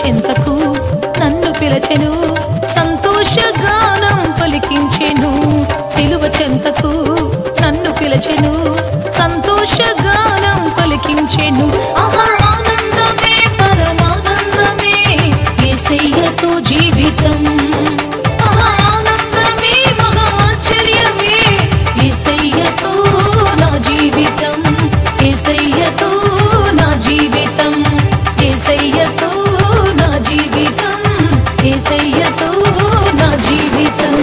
చెంతకు నన్ను పిలచెను సంతోషగానం పలికించెను సిలువ చెంతకు నన్ను పిలచెను సంతోషగానం పలికించెను ఆహా ఆనందమే పరమానందమే యేసయ్యతో జీవితం ఆహా ఆనందమే మహా ఆశ్చర్యమే యేసయ్యతో నా జీవితం యేసయ్యతో నా జీవితం యేసయ్యతో నా జీవితం యేసయ్యతో నా జీవితం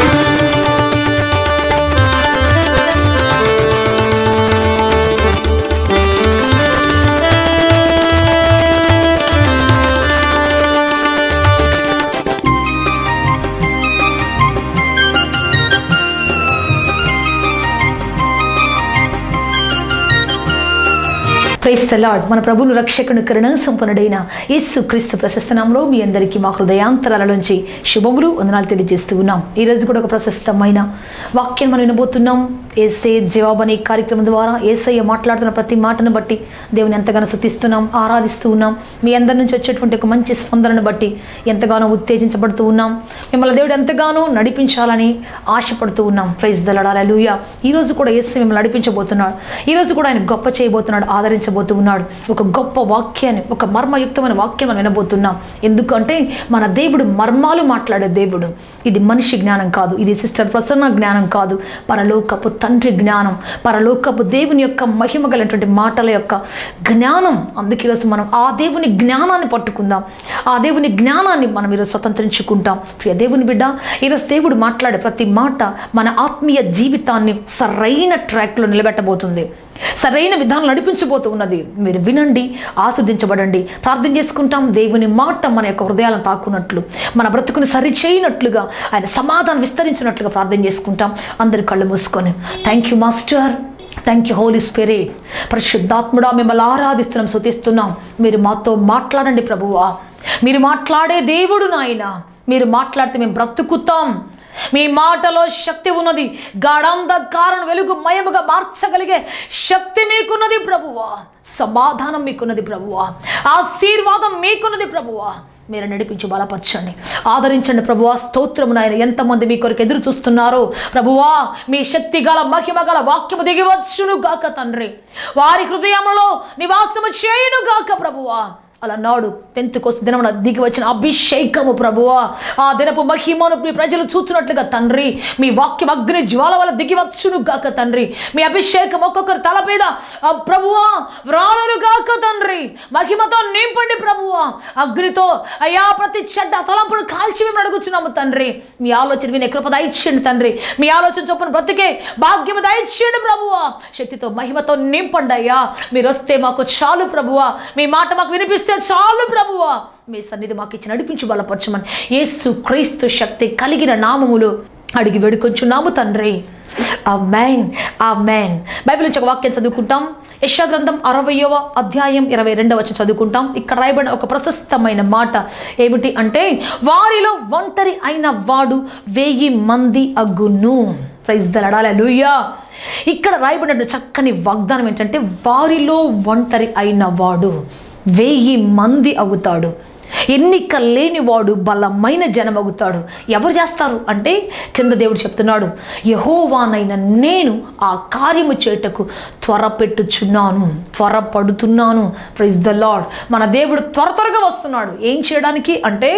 ప్రైస్ ద లార్డ్ మన ప్రభువును రక్షకుని కరుణ సంపన్నుడైన యేసు క్రీస్తు ప్రశస్తనంలో మీ అందరికీ మా హృదయాంతరాల నుంచి శుభములు వందనాలు తెలియజేస్తూ ఉన్నాం ఈ రోజు కూడా ఒక ప్రశస్తమైన వాక్యం మనం వినబోతున్నాం ఏసే జవాబు అనే కార్యక్రమం ద్వారా ఏసయ్య మాట్లాడుతున్న ప్రతి మాటను బట్టి దేవుని ఎంతగానో శుతిస్తున్నాం ఆరాధిస్తూ ఉన్నాం మీ అందరి నుంచి వచ్చేటువంటి ఒక మంచి స్పందనను బట్టి ఎంతగానో ఉత్తేజించబడుతూ ఉన్నాం మిమ్మల్ని దేవుడు ఎంతగానో నడిపించాలని ఆశపడుతూ ఉన్నాం ప్రైజ్ దళడాలూయ ఈ రోజు కూడా ఏసై మిమ్మల్ని నడిపించబోతున్నాడు ఈ రోజు కూడా ఆయన గొప్ప చేయబోతున్నాడు ఆదరించబోతూ ఉన్నాడు ఒక గొప్ప వాక్యాన్ని ఒక మర్మయుక్తమైన వాక్యం మనం వినబోతున్నాం ఎందుకంటే మన దేవుడు మర్మాలు మాట్లాడే దేవుడు ఇది మనిషి జ్ఞానం కాదు ఇది సిస్టర్ ప్రసన్న జ్ఞానం కాదు పరలోకపు తండ్రి జ్ఞానం పరలోకపు దేవుని యొక్క మహిమ గలటువంటి మాటల యొక్క జ్ఞానం అందుకే ఈరోజు మనం ఆ దేవుని జ్ఞానాన్ని పట్టుకుందాం ఆ దేవుని జ్ఞానాన్ని మనం ఈరోజు స్వతంత్రించుకుంటాం ప్రియ దేవుని బిడ్డ ఈరోజు దేవుడు మాట్లాడే ప్రతి మాట మన ఆత్మీయ జీవితాన్ని సరైన ట్రాక్లో నిలబెట్టబోతుంది సరైన విధానం నడిపించబోతూ ఉన్నది మీరు వినండి ఆస్వాదించబడండి ప్రార్థన చేసుకుంటాం దేవుని మాట మన యొక్క హృదయాలను తాకున్నట్లు మన బ్రతుకుని సరిచేయనట్లుగా ఆయన సమాధానం విస్తరించినట్లుగా ప్రార్థన చేసుకుంటాం అందరి కళ్ళు మూసుకొని thank you master thank you holy spirit పరిశుద్ధాత్ముడా మిమ్మల్ని ఆరాధిస్తున్నాం శుతిస్తున్నాం మీరు మాతో మాట్లాడండి ప్రభువా మీరు మాట్లాడే దేవుడు నాయన మీరు మాట్లాడితే మేము బ్రతుకుతాం మీ మాటలో శక్తి ఉన్నది గాఢాంధకారం వెలుగు మయముగా మార్చగలిగే శక్తి మీకున్నది ప్రభువా సమాధానం మీకున్నది ప్రభువా ఆశీర్వాదం మీకున్నది ప్రభువా మీరు నడిపించి బలపరచండి ఆదరించండి ప్రభువా స్తోత్రము నాయన ఎంతమంది మీ కొరకు ఎదురు చూస్తున్నారో ప్రభువా మీ శక్తి గల మహిమ గల వాక్యము దిగివచ్చును గాక తండ్రి వారి హృదయములో నివాసము చేయును గాక ప్రభువా అలా నాడు పెంతుకోసం దినమున దిగి వచ్చిన అభిషేకము ప్రభువా ఆ దినపు మహిమను మీ ప్రజలు చూస్తున్నట్లుగా తండ్రి మీ వాక్యం అగ్ని జ్వాల వల్ల దిగి వచ్చును గాక తండ్రి మీ అభిషేకం ఒక్కొక్కరు తల మీద ఆ ప్రభువా వ్రాలును గాక తండ్రి మహిమతో నింపండి ప్రభువా అగ్నితో అయ్యా ప్రతి చెడ్డ తలంపును కాల్చి మేము అడుగుచున్నాము తండ్రి మీ ఆలోచన వినే కృప దయచేయండి తండ్రి మీ ఆలోచన చొప్పున బ్రతికే భాగ్యము దయచేయండి ప్రభువా శక్తితో మహిమతో నింపండి అయ్యా మీరు వస్తే మాకు చాలు ప్రభువా మీ మాట మాకు వినిపిస్తే చాలు ప్రభువా మీ సన్నిధి మాకు ఇచ్చి నడిపించి బలపరచమని యేసు క్రీస్తు శక్తి కలిగిన నామములు అడిగి వేడుకొంచున్నాము తండ్రి ఆ మ్యాన్ ఆ మ్యాన్ బైబిల్ నుంచి ఒక వాక్యం చదువుకుంటాం యశా గ్రంథం అరవయవ అధ్యాయం ఇరవై రెండవ వచ్చి చదువుకుంటాం ఇక్కడ రాయబడిన ఒక ప్రశస్తమైన మాట ఏమిటి అంటే వారిలో ఒంటరి అయిన వాడు వెయ్యి మంది అగ్గును ప్రైజ్ దలడాలూయా ఇక్కడ రాయబడిన చక్కని వాగ్దానం ఏంటంటే వారిలో ఒంటరి అయిన వాడు వెయ్యి మంది అవుతాడు ఎన్నిక లేనివాడు బలమైన జనమగుతాడు ఎవరు చేస్తారు అంటే కింద దేవుడు చెప్తున్నాడు యహోవానైన నేను ఆ కార్యము చేటకు త్వరపెట్టుచున్నాను త్వరపడుతున్నాను ప్రైజ్ ద లాడ్ మన దేవుడు త్వర త్వరగా వస్తున్నాడు ఏం చేయడానికి అంటే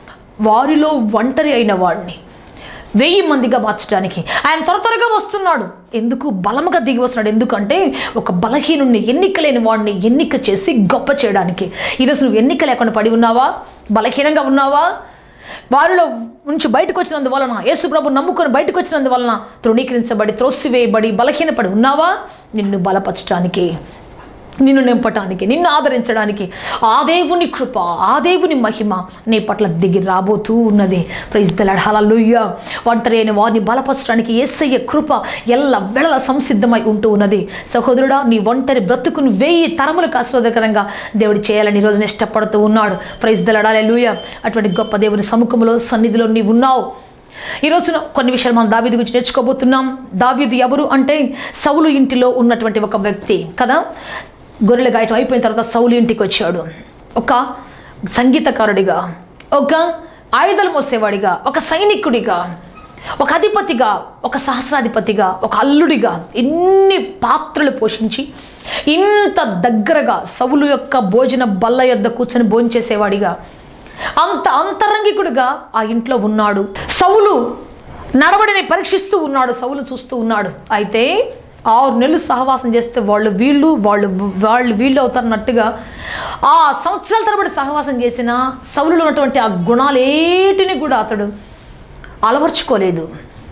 వారిలో ఒంటరి అయిన వాడిని వెయ్యి మందిగా మార్చడానికి ఆయన త్వర త్వరగా వస్తున్నాడు ఎందుకు బలముగా దిగి వస్తున్నాడు ఎందుకంటే ఒక బలహీనుడిని ఎన్నిక లేని వాడిని ఎన్నిక చేసి గొప్ప చేయడానికి ఈరోజు నువ్వు ఎన్నిక లేకుండా పడి ఉన్నావా బలహీనంగా ఉన్నావా వారిలో నుంచి బయటకు వచ్చినందువలన యేసు ప్రభు నమ్ముకొని బయటకు వచ్చినందువలన తృణీకరించబడి త్రోసివేయబడి బలహీనపడి ఉన్నావా నిన్ను బలపరచడానికి నిన్ను నింపటానికి నిన్ను ఆదరించడానికి ఆ దేవుని కృప ఆ దేవుని మహిమ నీ పట్ల దిగి రాబోతూ ఉన్నది ప్రైజ్ దళడాలూయ ఒంటరి అయిన వారిని బలపరచడానికి ఏసయ్య కృప ఎల్ల వెళల సంసిద్ధమై ఉంటూ ఉన్నది సహోదరుడా నీ ఒంటరి బ్రతుకును వెయ్యి తరములకు ఆస్వాదకరంగా దేవుడు చేయాలని ఈ రోజున ఇష్టపడుతూ ఉన్నాడు ప్రైజ్ దళడాలూయ అటువంటి గొప్ప దేవుని సముఖంలో సన్నిధిలో నీవు ఉన్నావు ఈ రోజున కొన్ని విషయాలు మనం దావీదు గురించి నేర్చుకోబోతున్నాం దావీదు ఎవరు అంటే సౌలు ఇంటిలో ఉన్నటువంటి ఒక వ్యక్తి కదా గొర్రెల గాయటం అయిపోయిన తర్వాత సౌలు ఇంటికి వచ్చాడు ఒక సంగీతకారుడిగా ఒక ఆయుధాలు మోసేవాడిగా ఒక సైనికుడిగా ఒక అధిపతిగా ఒక సహస్రాధిపతిగా ఒక అల్లుడిగా ఎన్ని పాత్రలు పోషించి ఇంత దగ్గరగా సవులు యొక్క భోజన బల్ల యొద్ద కూర్చొని భోంచేసేవాడిగా అంత అంతరంగికుడిగా ఆ ఇంట్లో ఉన్నాడు సౌలు నడవడిని పరీక్షిస్తూ ఉన్నాడు సౌలు చూస్తూ ఉన్నాడు అయితే ఆరు నెలలు సహవాసం చేస్తే వాళ్ళు వీళ్ళు వాళ్ళు వాళ్ళు వీళ్ళు అవుతారన్నట్టుగా ఆ సంవత్సరాల తరబడి సహవాసం చేసిన సౌలులో ఉన్నటువంటి ఆ గుణాలు ఏటిని కూడా అతడు అలవర్చుకోలేదు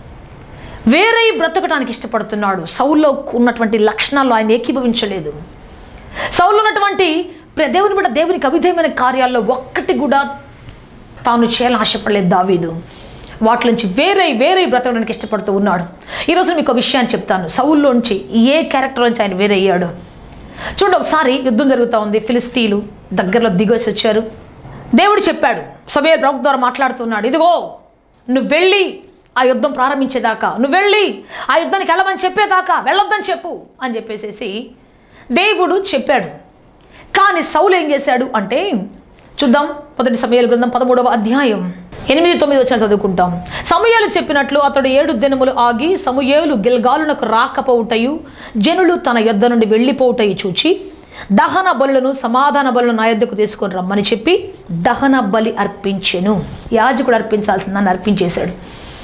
వేరే బ్రతకడానికి ఇష్టపడుతున్నాడు సౌల్లో ఉన్నటువంటి లక్షణాలు ఆయన ఏకీభవించలేదు సౌల్లో ఉన్నటువంటి ప్ర- దేవుని బిడ్డ దేవునికి అవిధేయమైన కార్యాల్లో ఒక్కటి కూడా తాను చేయాలని ఆశపడలేదు దావీదు వాటి నుంచి వేరే వేరే బ్రతకడానికి ఇష్టపడుతూ ఉన్నాడు ఈరోజు మీకు ఒక విషయాన్ని చెప్తాను సౌల్లోంచి ఏ క్యారెక్టర్ నుంచి ఆయన వేరే అయ్యాడు చూడండి ఒకసారి యుద్ధం జరుగుతూ ఉంది ఫిలిస్తీన్లు దగ్గరలో దిగొచ్చి వచ్చారు దేవుడు చెప్పాడు సమయ ప్రభు ద్వారా మాట్లాడుతున్నాడు ఇదిగో నువ్వు వెళ్ళి ఆ యుద్ధం ప్రారంభించేదాకా నువ్వు వెళ్ళి ఆ యుద్ధానికి వెళ్ళమని చెప్పేదాకా వెళ్ళొద్దని చెప్పు అని చెప్పేసేసి దేవుడు చెప్పాడు కానీ సౌలు ఏం చేశాడు అంటే చూద్దాం మొదటి సమయాల గ్రంథం పదమూడవ అధ్యాయం ఎనిమిది తొమ్మిది వచ్చిన చదువుకుంటాం సమయాలు చెప్పినట్లు అతడు ఏడు దినములు ఆగి సమూయేలు గిల్గాలునకు రాకపోవుటయు జనులు తన యొద్ద నుండి వెళ్ళిపోవుటయు చూచి దహన బలులను సమాధాన బలులను నా యొద్దకు తీసుకొని రమ్మని చెప్పి దహన బలి అర్పించెను యాజకుడు అర్పించాల్సిన నన్ను అర్పించేశాడు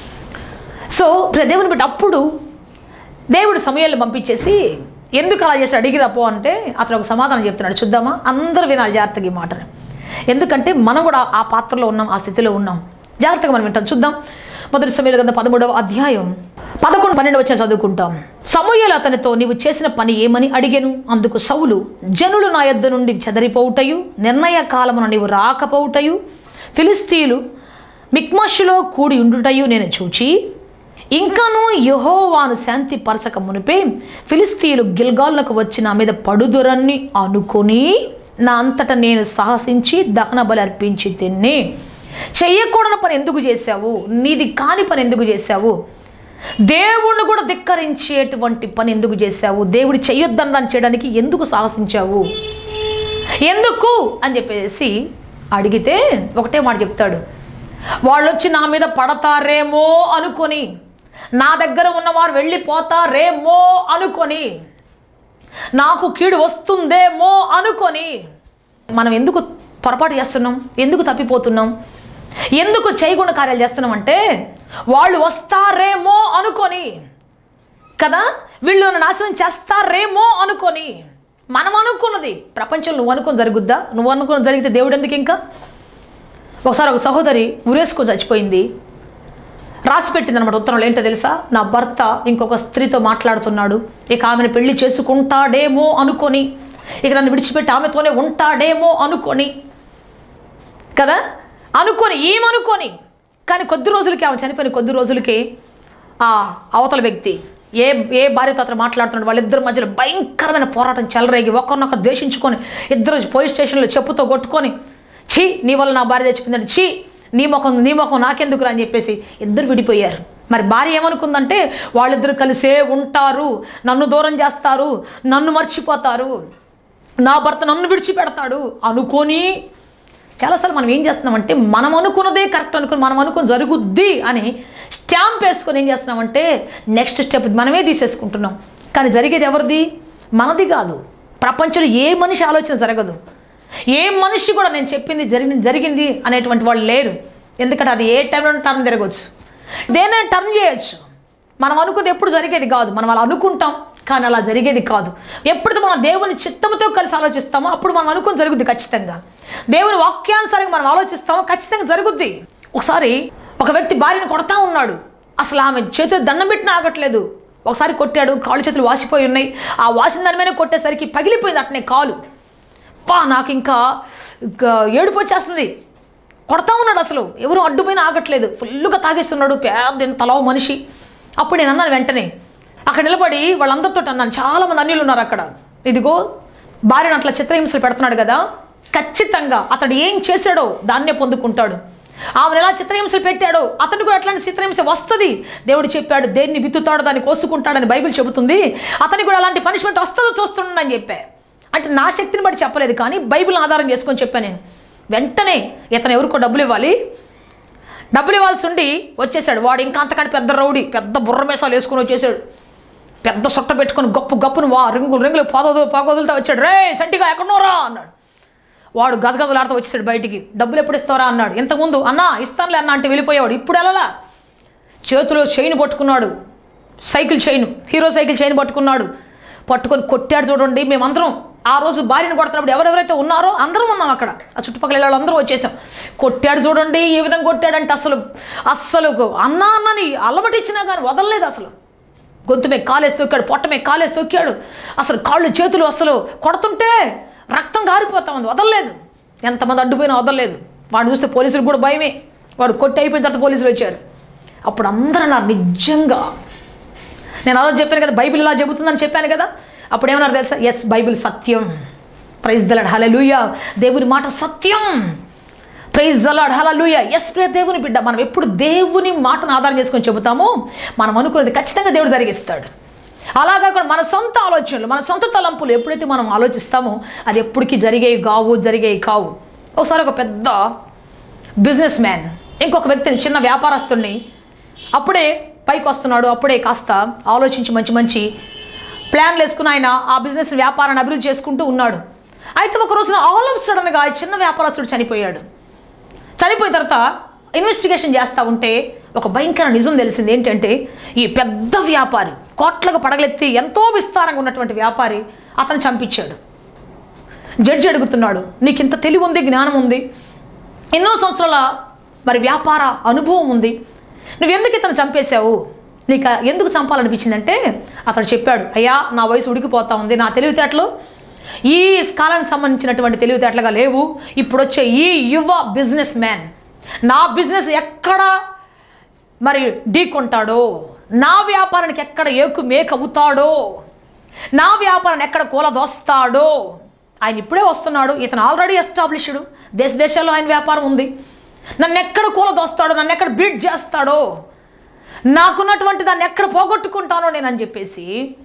సో ప్ర- దేవుని బట్టి అప్పుడు దేవుడు సమయాన్ని పంపించేసి ఎందుకు అలా చేసి అడిగిరా పో అంటే అతను ఒక సమాధానం చెప్తున్నాడు చూద్దామా అందరూ వినాలి జాగ్రత్తగా ఈ మాటని ఎందుకంటే మనం కూడా ఆ పాత్రలో ఉన్నాం ఆ స్థితిలో ఉన్నాం జాగ్రత్తగా మనం వింటాం చూద్దాం మొదటి సమయాల కింద పదమూడవ అధ్యాయం పదకొండు పన్నెండు వచ్చిన చదువుకుంటాం సమూహలు అతనితో నీవు చేసిన పని ఏమని అడిగెను అందుకు సౌలు జనులు నా యొద్ద నుండి చెదరిపోవుటయు నిర్ణయ కాలమున నీవు రాకపోవుటయు ఫిలిస్తీన్లు మిక్మషులో కూడి ఉండుటయు నేను చూచి ఇంకాను యహోవాను శాంతి పరచక మునిపే ఫిలిస్తీన్లు గిల్గాల్లకు వచ్చి నా మీద పడుదురని అనుకొని నా అంతటా నేను సాహసించి దహన బలి అర్పించి తిన్ని చెయ్యకూడని పని ఎందుకు చేశావు నీది కాని పని ఎందుకు చేశావు దేవుణ్ణి కూడా ధిక్కరించేటువంటి పని ఎందుకు చేశావు దేవుడు చెయ్యొద్దని దాన్ని చేయడానికి ఎందుకు సాహసించావు ఎందుకు అని చెప్పేసి అడిగితే ఒకటే మాట చెప్తాడు వాళ్ళు వచ్చి నా మీద పడతారేమో అనుకొని నా దగ్గర ఉన్నవారు వెళ్ళిపోతారేమో అనుకొని నాకు కీడు వస్తుందేమో అనుకొని మనం ఎందుకు పొరపాటు చేస్తున్నాం ఎందుకు తప్పిపోతున్నాం ఎందుకు చేయకుండా కార్యాలు చేస్తున్నాం అంటే వాళ్ళు వస్తారేమో అనుకొని కదా వీళ్ళు నన్ను నాశనం చేస్తారేమో అనుకొని మనం అనుకున్నది ప్రపంచంలో నువ్వు అనుకుని జరుగుద్దా నువ్వు అనుకుని జరిగితే దేవుడు ఎందుకు ఇంకా ఒకసారి ఒక సహోదరి ఉరేసుకొని చచ్చిపోయింది రాసి పెట్టింది అనమాట ఉత్తరంలో ఏంటో తెలుసా నా భర్త ఇంకొక స్త్రీతో మాట్లాడుతున్నాడు ఇక ఆమెను పెళ్లి చేసుకుంటాడేమో అనుకొని ఇక నన్ను విడిచిపెట్టి ఆమెతోనే ఉంటాడేమో అనుకొని కదా అనుకొని ఏమనుకొని కానీ కొద్ది రోజులకి ఆమె చనిపోయిన కొద్ది రోజులకి ఆ అవతల వ్యక్తి ఏ ఏ భార్యతో అతను మాట్లాడుతున్నాడు వాళ్ళిద్దరి మధ్యలో భయంకరమైన పోరాటం చెలరేగి ఒకరినొకరు ద్వేషించుకొని ఇద్దరు పోలీస్ స్టేషన్లో చెప్పుతో కొట్టుకొని ఛీ నీ వల్ల నా భార్య చచ్చిపోయిందంటే ఛీ నీ ముఖం నీ ముఖం నాకెందుకురా అని చెప్పేసి ఇద్దరు విడిపోయారు మరి భార్య ఏమనుకుందంటే వాళ్ళిద్దరు కలిసే ఉంటారు నన్ను దూరం చేస్తారు నన్ను మర్చిపోతారు నా భర్త నన్ను విడిచిపెడతాడు అనుకొని చాలాసార్లు మనం ఏం చేస్తున్నామంటే మనం అనుకున్నదే కరెక్ట్ అనుకుని మనం అనుకుని జరుగుద్ది అని స్టాంప్ వేసుకొని ఏం చేస్తున్నామంటే నెక్స్ట్ స్టెప్ మనమే తీసేసుకుంటున్నాం కానీ జరిగేది ఎవరిది మనది కాదు ప్రపంచంలో ఏ మనిషి ఆలోచన జరగదు ఏ మనిషి కూడా నేను చెప్పింది జరిగి జరిగింది అనేటువంటి వాళ్ళు లేరు ఎందుకంటే అది ఏ టైంలో టర్న్ జరగవచ్చు దేనైనా టర్న్ చేయొచ్చు మనం అనుకున్నది ఎప్పుడు జరిగేది కాదు మనం అలా అనుకుంటాం కానీ అలా జరిగేది కాదు ఎప్పుడైతే మనం దేవుని చిత్తంతో కలిసి ఆలోచిస్తామో అప్పుడు మనం అనుకుని జరుగుద్ది ఖచ్చితంగా దేవుని వాక్యానుసారంగా మనం ఆలోచిస్తామో ఖచ్చితంగా జరుగుద్ది ఒకసారి ఒక వ్యక్తి భార్యను కొడతా ఉన్నాడు అసలు ఆమె చేతులు దండం పెట్టినా ఆగట్లేదు ఒకసారి కొట్టాడు కాళ్ళు చేతులు వాసిపోయి ఉన్నాయి ఆ వాసిన దాని మీద కొట్టేసరికి పగిలిపోయింది అట్నే కాలు పా నాకు ఇంకా ఇంకా ఏడుపు వచ్చేస్తుంది కొడతా ఉన్నాడు అసలు ఎవరు అడ్డుపైన ఆగట్లేదు ఫుల్గా తాగేస్తున్నాడు పెద్ద తలవ మనిషి అప్పుడు నేను అన్నాను వెంటనే అక్కడ నిలబడి వాళ్ళందరితో అన్నాను చాలామంది అన్యులు ఉన్నారు అక్కడ ఇదిగో భార్యను అట్లా చిత్రహింసలు పెడుతున్నాడు కదా ఖచ్చితంగా అతడు ఏం చేశాడో దాన్నే పొందుకుంటాడు ఆమెను ఎలా చిత్రహింసలు పెట్టాడో అతను కూడా అట్లాంటి చిత్రహింస వస్తుంది దేవుడు చెప్పాడు దేన్ని విత్తుతాడో దాన్ని కోసుకుంటాడని బైబిల్ చెబుతుంది అతనికి కూడా అలాంటి పనిష్మెంట్ వస్తుందో చూస్తున్నాడని చెప్పా అంటే నా శక్తిని బట్టి చెప్పలేదు కానీ బైబిల్ ఆధారం చేసుకొని చెప్పాను నేను వెంటనే ఇతను ఎవరికో డబ్బులు ఇవ్వాలి డబ్బులు ఇవ్వాల్సి ఉండి వచ్చేసాడు వాడు ఇంకా అంతకంటే పెద్ద రౌడీ పెద్ద బుర్ర మేసాలు వేసుకుని వచ్చేసాడు పెద్ద సుట్ట పెట్టుకొని గప్పు గప్పును వా రింగు రింగులు పోదోదు పోగొదులుతా వచ్చాడు రే సంటిగా ఎక్కడున్నారా అన్నాడు వాడు గజగజలాడుతూ వచ్చేసాడు బయటికి డబ్బులు ఎప్పుడు ఇస్తారా అన్నాడు ఇంతకుముందు అన్నా ఇస్తానులే అన్న అంటే వెళ్ళిపోయేవాడు ఇప్పుడు వెళ్ళలా చేతిలో చైన్ పట్టుకున్నాడు cycle chain Hero cycle chain పట్టుకున్నాడు పట్టుకొని కొట్టాడు చూడండి మేమందరం ఆ రోజు భార్యను కొడుతున్నప్పుడు ఎవరెవరైతే ఉన్నారో అందరం ఉన్నాం అక్కడ ఆ చుట్టుపక్కల వాళ్ళందరూ వచ్చేసాం కొట్టాడు చూడండి ఏ విధంగా కొట్టాడంటే అసలు అస్సలు అన్న అన్నని అలమటిచ్చినా కానీ వదలలేదు అసలు గొంతు మీద కాలేసి తొక్కాడు పొట్ట మీద కాలేసి తొక్కాడు అసలు కాళ్ళు చేతులు అసలు కొడుతుంటే రక్తం గారిపోతా ఉంది వదలలేదు ఎంతమంది అడ్డుపోయినా వదలలేదు వాడు చూస్తే పోలీసులు కూడా భయమే వాడు కొట్టి అయిపోయిన తర్వాత పోలీసులు వచ్చారు అప్పుడు అందరూ అన్నారు నిజంగా నేను ఆ రోజు చెప్పాను కదా బైబిల్ ఇలా చెబుతుందని చెప్పాను కదా అప్పుడు ఏమన్నారు తెలుసా ఎస్ బైబిల్ సత్యం ప్రైజ్ దలాడ్ హలలుయ దేవుని మాట సత్యం praise the Lord hallelujah yes pray దేవుని బిడ్డ మనం ఎప్పుడు దేవుని మాటను ఆధారం చేసుకొని చెబుతామో మనం అనుకున్నది ఖచ్చితంగా దేవుడు జరిగిస్తాడు అలాగా కూడా మన సొంత ఆలోచనలు మన సొంత తలంపులు ఎప్పుడైతే మనం ఆలోచిస్తామో అది ఎప్పటికీ జరిగేవి కావు జరిగేవి కావు ఒకసారి ఒక పెద్ద బిజినెస్ మ్యాన్ ఇంకొక వ్యక్తిని చిన్న వ్యాపారస్తుడిని అప్పుడే పైకి వస్తున్నాడు అప్పుడే కాస్త ఆలోచించి మంచి మంచి ప్లాన్లు వేసుకుని ఆయన ఆ బిజినెస్ వ్యాపారాన్ని అభివృద్ధి చేసుకుంటూ ఉన్నాడు అయితే ఒక రోజున ఆల్ ఆఫ్ సడన్గా ఆ చిన్న వ్యాపారస్తుడు చనిపోయాడు చనిపోయిన తర్వాత ఇన్వెస్టిగేషన్ చేస్తూ ఉంటే ఒక భయంకర నిజం తెలిసింది ఏంటంటే ఈ పెద్ద వ్యాపారి కోట్లకు పడగలెత్తి ఎంతో విస్తారంగా ఉన్నటువంటి వ్యాపారి అతను చంపించాడు జడ్జి అడుగుతున్నాడు నీకు ఇంత తెలివి ఉంది జ్ఞానం ఉంది ఎన్నో సంవత్సరాల మరి వ్యాపార అనుభవం ఉంది నువ్వు ఎందుకు ఇతను చంపేశావు నీకు ఎందుకు చంపాలనిపించిందంటే అతను చెప్పాడు అయ్యా నా వయసు ఉడికిపోతా ఉంది నా తెలివితేటలు ఈ కాలానికి సంబంధించినటువంటి తెలివితేటలుగా లేవు ఇప్పుడు వచ్చే ఈ యువ బిజినెస్ మ్యాన్ నా బిజినెస్ ఎక్కడ మరి ఢీకొంటాడో నా వ్యాపారానికి ఎక్కడ ఏకు మేక అవుతాడో నా వ్యాపారాన్ని ఎక్కడ కూలదోస్తాడో ఆయన ఇప్పుడే వస్తున్నాడు ఇతను ఆల్రెడీ ఎస్టాబ్లిష్డ్ దేశ దేశాల్లో ఆయన వ్యాపారం ఉంది నన్ను ఎక్కడ కూలదోస్తాడో నన్ను ఎక్కడ బీట్ చేస్తాడో నాకున్నటువంటి దాన్ని ఎక్కడ పోగొట్టుకుంటానో నేను అని చెప్పేసి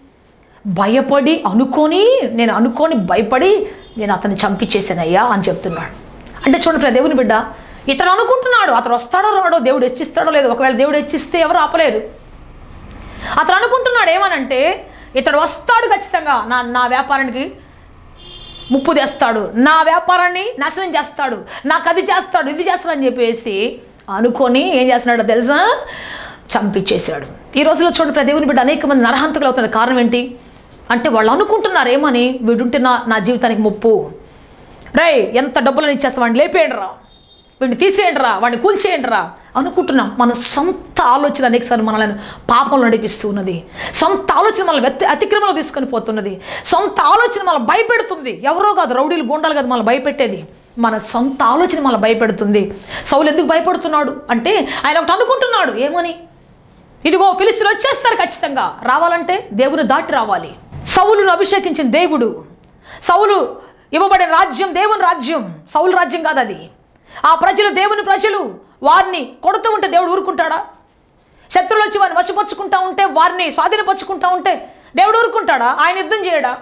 భయపడి అనుకొని నేను అనుకొని భయపడి నేను అతన్ని చంపించేసానయ్యా అని చెప్తున్నాడు అంటే చూడండి ప్రియ దేవుని బిడ్డ ఇతను అనుకుంటున్నాడు అతను వస్తాడో రాడో దేవుడు హెచ్చిస్తాడో లేదో ఒకవేళ దేవుడు హెచ్చిస్తే ఎవరు ఆపలేరు అతను అనుకుంటున్నాడు ఏమనంటే ఇతడు వస్తాడు ఖచ్చితంగా నా నా వ్యాపారానికి ముప్పు తెస్తాడు నా వ్యాపారాన్ని నాశనం చేస్తాడు నాకు అది చేస్తాడు ఇది చేస్తాడు అని చెప్పేసి అనుకొని ఏం చేస్తున్నాడో తెలుసా చంపించేశాడు ఈ రోజులో చూడండి ప్రతి దేవుని బిడ్డ అనేక మంది నరహంతకులు అవుతున్న కారణం ఏంటి అంటే వాళ్ళు అనుకుంటున్నారు ఏమని వీడుంటే నా నా జీవితానికి ముప్పు రే ఎంత డబ్బులను ఇచ్చేస్తా వాడిని లేపేయండి రా వీడిని తీసేయండి రా వాడిని కూల్చేయండి రా అనుకుంటున్నాం మన సొంత ఆలోచన అనేకసార్లు మనల్ని పాపంలో నడిపిస్తూ ఉన్నది సొంత ఆలోచన మనల్ని వ్యక్తి అతిక్రమలో తీసుకొని పోతున్నది సొంత ఆలోచన మనల్ని భయపెడుతుంది ఎవరో కాదు రౌడీలు గుండాలు కాదు మనల్ని భయపెట్టేది మన సొంత ఆలోచన మనల్ని భయపెడుతుంది సౌలు ఎందుకు భయపడుతున్నాడు అంటే ఆయన ఒకటి అనుకుంటున్నాడు ఏమని ఇదిగో ఫిలిస్తీన్లు వచ్చేస్తారు ఖచ్చితంగా రావాలంటే దేవుని దాటి రావాలి సౌలును అభిషేకించిన దేవుడు సౌలు ఇవ్వబడిన రాజ్యం దేవుని రాజ్యం సౌలు రాజ్యం కాదు అది ఆ ప్రజలు దేవుని ప్రజలు వారిని కొడుతూ ఉంటే దేవుడు ఊరుకుంటాడా శత్రువులు వచ్చి వారిని వశపరుచుకుంటా ఉంటే వారిని స్వాధీనపరుచుకుంటా ఉంటే దేవుడు ఊరుకుంటాడా ఆయన యుద్ధం చేయడా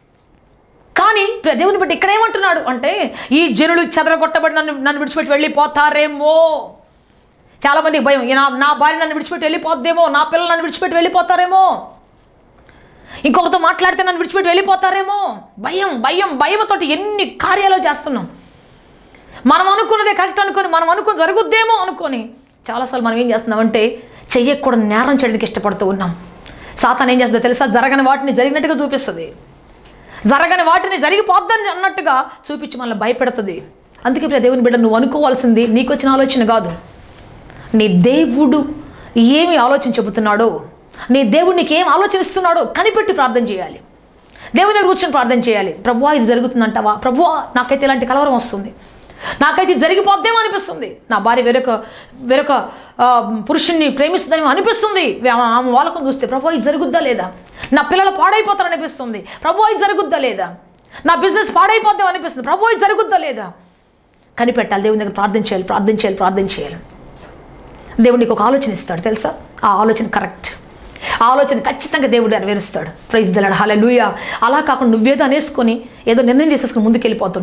కానీ ప్రియ దేవుని బట్టి ఇక్కడ ఏమంటున్నాడు అంటే ఈ జనులు చెదరగొట్టబడి నన్ను నన్ను విడిచిపెట్టి వెళ్ళిపోతారేమో చాలామందికి భయం ఈ నా నా భార్య నన్ను విడిచిపెట్టి వెళ్ళిపోద్దేమో నా పిల్లలు నన్ను విడిచిపెట్టి వెళ్ళిపోతారేమో ఇంకొకరితో మాట్లాడితే నన్ను విడిచిపెట్టి వెళ్ళిపోతారేమో భయం భయం భయంతోటి ఎన్ని కార్యాలు చేస్తున్నాం మనం అనుకున్నదే కరెక్ట్ అనుకొని మనం అనుకుని జరుగుద్దేమో అనుకొని చాలాసార్లు మనం ఏం చేస్తున్నామంటే చెయ్యకూడని నేరం చేయడానికి ఇష్టపడుతూ ఉన్నాం సాతాన్ ఏం చేస్తుందో తెలుసా జరగని వాటిని జరిగినట్టుగా చూపిస్తుంది జరగని వాటిని జరిగిపోద్దని అన్నట్టుగా చూపించి మనల్ని భయపెడుతుంది అందుకే ప్రియ దేవుని బిడ్డ నువ్వు అనుకోవాల్సింది నీకు వచ్చిన ఆలోచన కాదు నీ దేవుడు ఏమి ఆలోచన చెబుతున్నాడో నీ దేవుడు నీకు ఏం ఆలోచనిస్తున్నాడో కనిపెట్టి ప్రార్థన చేయాలి దేవుని దగ్గర కూర్చొని ప్రార్థన చేయాలి ప్రభువా ఇది జరుగుతుందంటావా ప్రభువా నాకైతే ఇలాంటి కలవరం వస్తుంది నాకైతే ఇది జరిగిపోద్దేమో అనిపిస్తుంది నా భార్య వేరొక వేరొక ఆ, పురుషుణ్ణి ప్రేమిస్తుందేమో అనిపిస్తుంది ఆమె ఆమె వాళ్ళకం చూస్తే ప్రభు ఇది జరుగుద్దా లేదా నా పిల్లలు పాడైపోతారు అనిపిస్తుంది ప్రభు ఇది జరుగుద్దా లేదా నా బిజినెస్ పాడైపోద్దాం అనిపిస్తుంది ప్రభు ఇది జరుగుద్దా లేదా కనిపెట్టాలి దేవుని దగ్గర ప్రార్థన చేయాలి ప్రార్థన చేయాలి ప్రార్థన చేయాలి దేవుడు నీకు ఒక ఆలోచన ఇస్తాడు తెలుసా ఆ ఆలోచన కరెక్ట్ ఆ ఆలోచన ఖచ్చితంగా దేవుడు నెరవేరుస్తాడు ప్రైజ్ దలాడు హలే అలా కాకుండా నువ్వేదో అనేసుకొని ఏదో నిర్ణయం చేసేసుకుని ముందుకు వెళ్ళిపోతుంటావు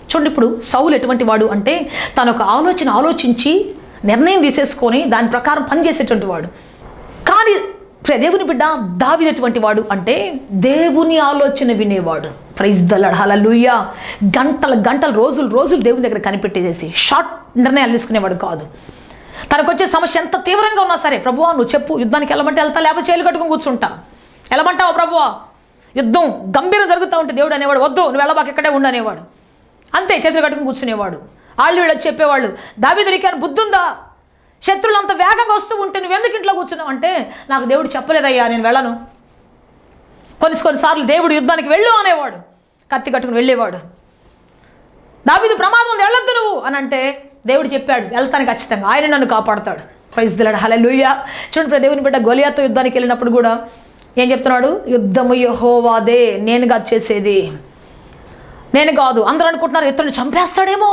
చూడండి ఇప్పుడు సౌలు ఎటువంటి వాడు అంటే తన ఒక ఆలోచన ఆలోచించి నిర్ణయం తీసేసుకొని దాని ప్రకారం పనిచేసేటువంటి వాడు కానీ ప్రియ దేవుని బిడ్డ దావినటువంటి వాడు అంటే దేవుని ఆలోచన వినేవాడు ప్రైజ్ దలడ్ హలలుయ్య గంటల గంటలు రోజులు రోజులు దేవుని దగ్గర కనిపెట్టేసేసి షార్ట్ నిర్ణయాలు తీసుకునేవాడు కాదు తనకు వచ్చే సమస్య ఎంత తీవ్రంగా ఉన్నా సరే ప్రభువా నువ్వు చెప్పు యుద్ధానికి వెళ్ళమంటే వెళ్తా లేకపోతే చేలు కట్టుకుని కూర్చుంటా వెళ్ళమంటావా ప్రభువా యుద్ధం గంభీరం జరుగుతూ ఉంటే దేవుడు అనేవాడు వద్దు నువ్వు వెళ్ళబాక ఇక్కడే ఉండు అనేవాడు అంతే చేతులు కట్టుకుని కూర్చునేవాడు వాళ్ళు వీళ్ళు వచ్చి చెప్పేవాళ్ళు దావి దొరికాను బుద్ధుందా శత్రువులు అంత వేగంగా వస్తూ ఉంటే నువ్వు ఎందుకు ఇంట్లో కూర్చున్నావు అంటే నాకు దేవుడు చెప్పలేదయ్యా నేను వెళ్ళను కొన్ని కొన్నిసార్లు దేవుడు యుద్ధానికి వెళ్ళు అనేవాడు కత్తి కట్టుకుని వెళ్ళేవాడు దావీదు ప్రమాదం ఉంది వెళ్ళొద్దు నువ్వు అని అంటే దేవుడు చెప్పాడు వెళ్తాను ఖచ్చితంగా ఆయన నన్ను కాపాడుతాడు ప్రైజ్ దిలాడు హలే లూయ చూడండి ప్రియ దేవుని బిడ్డ గొలియాతో యుద్ధానికి వెళ్ళినప్పుడు కూడా ఏం చెప్తున్నాడు యుద్ధము యహోవాదే నేను కాదు చేసేది నేను కాదు అందరూ అనుకుంటున్నారు ఇతరుని చంపేస్తాడేమో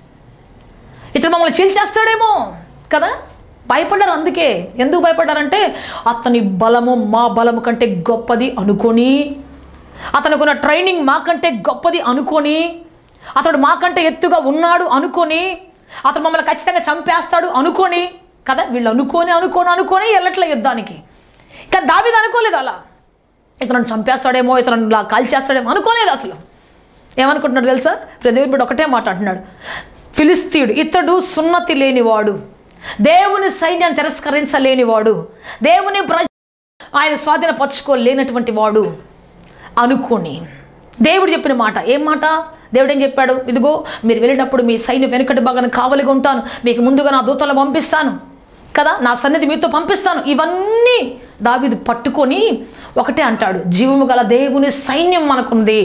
ఇతడు మమ్మల్ని చీల్చేస్తాడేమో కదా భయపడ్డారు అందుకే ఎందుకు భయపడ్డారంటే అతని బలము మా బలము కంటే గొప్పది అనుకొని అతనుకున్న ట్రైనింగ్ మాకంటే గొప్పది అనుకొని అతడు మాకంటే ఎత్తుగా ఉన్నాడు అనుకొని అతను మమ్మల్ని ఖచ్చితంగా చంపేస్తాడు అనుకొని కదా వీళ్ళు అనుకొని అనుకొని అనుకొని వెళ్ళట్లే యుద్ధానికి కానీ దావిది అనుకోలేదు అలా ఇతను చంపేస్తాడేమో ఇతను ఇలా కాల్చేస్తాడేమో అనుకోలేదు అసలు ఏమనుకుంటున్నాడు తెలుసా ప్రదేవుని బిడ్డ ఒకటే మాట అంటున్నాడు ఫిలిస్తీయుడు ఇతడు సున్నతి లేనివాడు దేవుని సైన్యాన్ని తిరస్కరించలేనివాడు దేవుని ప్రజ ఆయన స్వాధీనపరచుకోలేనటువంటి వాడు అనుకోని దేవుడు చెప్పిన మాట ఏం మాట దేవుడు ఏం చెప్పాడు ఇదిగో మీరు వెళ్ళినప్పుడు మీ సైన్యం వెనుకటి భాగాన్ని కావలిగా ఉంటాను మీకు ముందుగా నా దూతలను పంపిస్తాను కదా నా సన్నిధి మీతో పంపిస్తాను ఇవన్నీ దావీదు పట్టుకొని ఒకటే అంటాడు జీవము గల దేవుని సైన్యం మనకుంది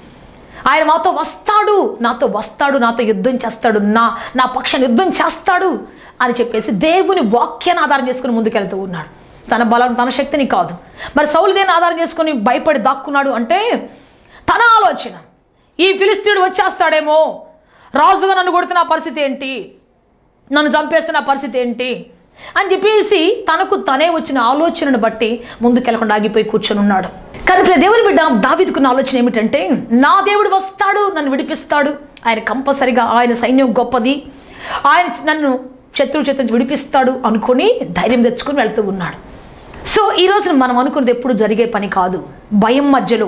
ఆయన మాతో వస్తాడు నాతో వస్తాడు నాతో యుద్ధం చేస్తాడు నా నా పక్షాన్ని యుద్ధం చేస్తాడు అని చెప్పేసి దేవుని వాక్యాన్ని ఆధారం చేసుకుని ముందుకెళ్తూ ఉన్నాడు తన బలం తన శక్తిని కాదు మరి సౌలు దేని ఆధారం చేసుకుని భయపడి దాక్కున్నాడు అంటే తన ఆలోచన ఈ ఫిలిస్తీయుడు వచ్చేస్తాడేమో రాజుగా నన్ను కొడుతున్న పరిస్థితి ఏంటి నన్ను చంపేస్తున్న పరిస్థితి ఏంటి అని చెప్పేసి తనకు తనే వచ్చిన ఆలోచనను బట్టి ముందుకెళ్ళకుండా ఆగిపోయి కూర్చొని ఉన్నాడు కానీ ఇప్పుడు దేవుని బిడ్డ దావిదుకున్న ఆలోచన ఏమిటంటే నా దేవుడు వస్తాడు నన్ను విడిపిస్తాడు ఆయన కంపల్సరిగా ఆయన సైన్యం గొప్పది ఆయన నన్ను శత్రువు చేత నుంచి విడిపిస్తాడు అనుకొని ధైర్యం తెచ్చుకొని వెళ్తూ ఉన్నాడు సో ఈ రోజున మనం అనుకున్నది ఎప్పుడు జరిగే పని కాదు భయం మధ్యలో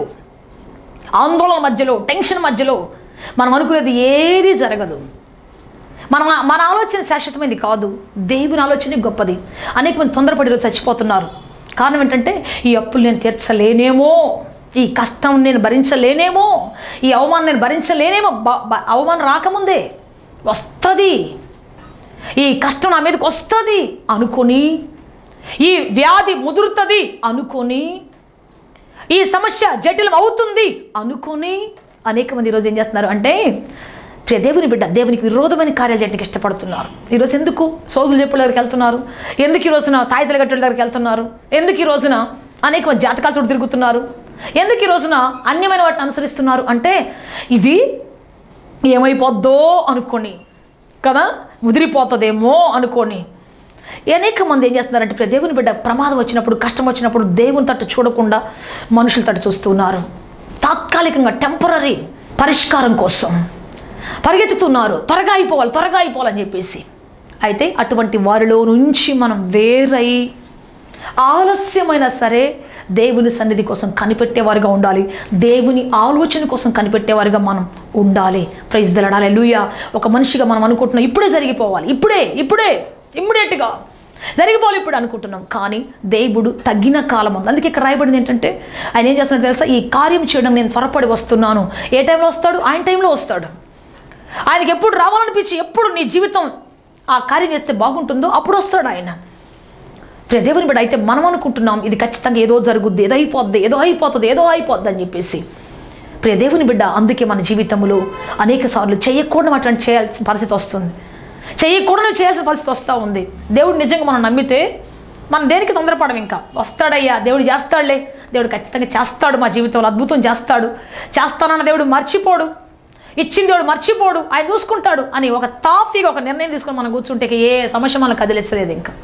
ఆందోళన మధ్యలో టెన్షన్ మధ్యలో మనం అనుకునేది ఏది జరగదు మన మన ఆలోచన శాశ్వతమైనది కాదు దేవుని ఆలోచనే గొప్పది అనేక మంది తొందరపడి ఈరోజు చచ్చిపోతున్నారు కారణం ఏంటంటే ఈ అప్పులు నేను తీర్చలేనేమో ఈ కష్టం నేను భరించలేనేమో ఈ అవమానం నేను భరించలేనేమో బ- బ- అవమానం రాకముందే వస్తుంది ఈ కష్టం నా మీదకి వస్తుంది అనుకొని ఈ వ్యాధి ముదురుతుంది అనుకొని ఈ సమస్య జటిలం అవుతుంది అనుకొని అనేక మంది ఈరోజు ఏం చేస్తున్నారు అంటే ప్రియ దేవుని బిడ్డ దేవునికి విరోధమైన కార్యాలు చేయడానికి ఇష్టపడుతున్నారు ఈరోజు ఎందుకు సోదులు చెప్పుల దగ్గరికి వెళ్తున్నారు ఎందుకు ఈ రోజున తాయితల గట్టుల దగ్గరికి వెళ్తున్నారు ఎందుకు ఈ రోజున అనేక మంది జాతకాల చుట్టూ తిరుగుతున్నారు ఎందుకు ఈ రోజున అన్యమైన వాటిని అనుసరిస్తున్నారు అంటే ఇది ఏమైపోద్దో అనుకొని కదా ముదిరిపోతుందేమో అనుకొని అనేక మంది ఏం చేస్తున్నారంటే ఇప్పుడు దేవుని బిడ్డ ప్రమాదం వచ్చినప్పుడు కష్టం వచ్చినప్పుడు దేవుని తట్టు చూడకుండా మనుషుల తట్టు చూస్తున్నారు తాత్కాలికంగా టెంపరీ పరిష్కారం కోసం పరిగెత్తుతున్నారు త్వరగా అయిపోవాలి త్వరగా అయిపోవాలని చెప్పేసి అయితే అటువంటి వారిలో నుంచి మనం వేరై ఆలస్యమైనా సరే దేవుని సన్నిధి కోసం కనిపెట్టేవారుగా ఉండాలి దేవుని ఆలోచన కోసం కనిపెట్టేవారుగా మనం ఉండాలి ప్రైజ్ దలడాలి లూయ ఒక మనిషిగా మనం అనుకుంటున్నాం ఇప్పుడే జరిగిపోవాలి ఇప్పుడే ఇప్పుడే ఇమ్మీడియట్గా జరిగిపోవాలి ఇప్పుడు అనుకుంటున్నాం కానీ దేవుడు తగిన కాలం ఉంది అందుకే ఇక్కడ రాయబడింది ఏంటంటే ఆయన ఏం చేస్తున్నాడు తెలుసా ఈ కార్యం చేయడం నేను త్వరపడి వస్తున్నాను ఏ టైంలో వస్తాడు ఆయన టైంలో వస్తాడు ఆయనకి ఎప్పుడు రావాలనిపించి ఎప్పుడు నీ జీవితం ఆ కార్యం చేస్తే బాగుంటుందో అప్పుడు వస్తాడు ఆయన ప్రియ దేవుని బిడ్డ అయితే మనం అనుకుంటున్నాం ఇది ఖచ్చితంగా ఏదో జరుగుద్ది ఏదో అయిపోద్ది ఏదో అయిపోతుంది ఏదో అయిపోద్ది అని చెప్పేసి ప్రియ దేవుని బిడ్డ అందుకే మన జీవితంలో అనేక సార్లు చేయకూడని అటువంటి చేయాల్సిన పరిస్థితి వస్తుంది చేయకూడని చేయాల్సిన పరిస్థితి వస్తూ ఉంది దేవుడు నిజంగా మనం నమ్మితే మనం దేనికి తొందరపడం ఇంకా వస్తాడయ్యా దేవుడు చేస్తాడులే దేవుడు ఖచ్చితంగా చేస్తాడు మా జీవితంలో అద్భుతం చేస్తాడు చేస్తానన్న దేవుడు మర్చిపోడు ఇచ్చిన దేవుడు మర్చిపోడు ఆయన చూసుకుంటాడు అని ఒక తాఫీగా ఒక నిర్ణయం తీసుకొని మనం కూర్చుంటే ఇక ఏ సమస్య మనకు కదిలించలేదు ఇంకా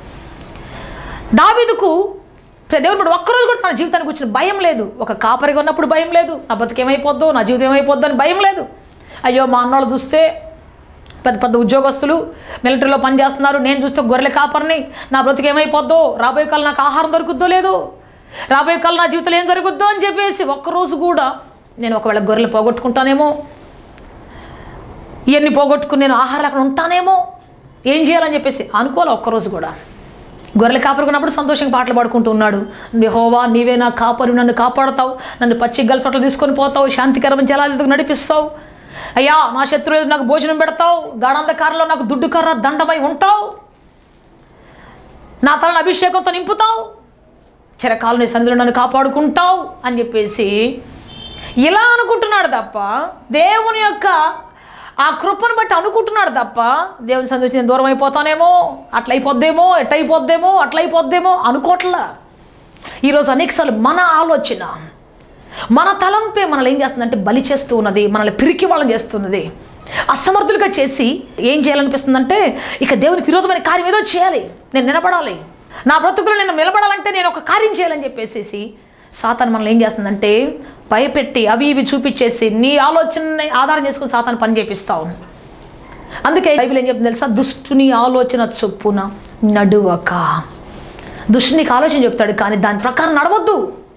దావీదుకు దేవుడు కూడా ఒక్కరోజు కూడా తన జీవితానికి వచ్చిన భయం లేదు ఒక కాపరిగా ఉన్నప్పుడు భయం లేదు నా బతుకు ఏమైపోద్దో నా జీవితం ఏమైపోద్దో అని భయం లేదు అయ్యో మా అన్నోళ్ళు చూస్తే పెద్ద పెద్ద ఉద్యోగస్తులు మిలిటరీలో పనిచేస్తున్నారు నేను చూస్తే గొర్రెల కాపర్ని నా బ్రతుకు ఏమైపోద్దో రాబోయే కాలం నాకు ఆహారం దొరుకుద్దో లేదో రాబోయే కాలం నా జీవితంలో ఏం జరుగుద్దో అని చెప్పేసి ఒక్కరోజు కూడా నేను ఒకవేళ గొర్రెలు పోగొట్టుకుంటానేమో ఇవన్నీ పోగొట్టుకుని నేను ఆహారం అక్కడ ఉంటానేమో ఏం చేయాలని చెప్పేసి అనుకోవాలి ఒక్కరోజు కూడా గొర్రెలు కాపాడుకున్నప్పుడు సంతోషంగా పాటలు పాడుకుంటూ ఉన్నాడు హోవా నీవే నా కాపరి నన్ను కాపాడుతావు నన్ను పచ్చిగల చోట్ల తీసుకొని పోతావు శాంతికరమైన జలాలకు నడిపిస్తావు అయ్యా నా శత్రువు ఎదురు నాకు భోజనం పెడతావు గాఢంధకారంలో నాకు దుడ్డు కర్ర దండమై ఉంటావు నా తలను అభిషేకంతో నింపుతావు చిరకాలని సందులో నన్ను కాపాడుకుంటావు అని చెప్పేసి ఇలా అనుకుంటున్నాడు తప్ప దేవుని యొక్క ఆ కృపను బట్టి అనుకుంటున్నాడు తప్ప దేవుని సందులో నేను దూరం అయిపోతానేమో అట్లయిపోద్దేమో ఎట్టయిపోద్దేమో అట్లయిపోద్దేమో అనుకోవట్లా ఈరోజు అనేకసార్లు మన ఆలోచన మన తలంపే మనల్ని ఏం చేస్తుందంటే బలి చేస్తూ ఉన్నది మనల్ని పిరికి వాళ్ళని చేస్తున్నది అసమర్థులుగా చేసి ఏం చేయాలనిపిస్తుందంటే ఇక దేవునికి విరోధమైన కార్యం ఏదో చేయాలి నేను నిలబడాలి నా బ్రతుకులో నేను నిలబడాలంటే నేను ఒక కార్యం చేయాలని చెప్పేసేసి సాతాను మనల్ని ఏం చేస్తుందంటే భయపెట్టి అవి ఇవి చూపించేసి నీ ఆలోచనని ఆధారం చేసుకుని సాతాను పని చేపిస్తావు అందుకే బైబిల్ ఏం చెప్తుంది తెలుసా దుష్టుని ఆలోచన చొప్పున నడువక దుష్టుని నీకు ఆలోచన చెప్తాడు కానీ దాని ప్రకారం నడవద్దు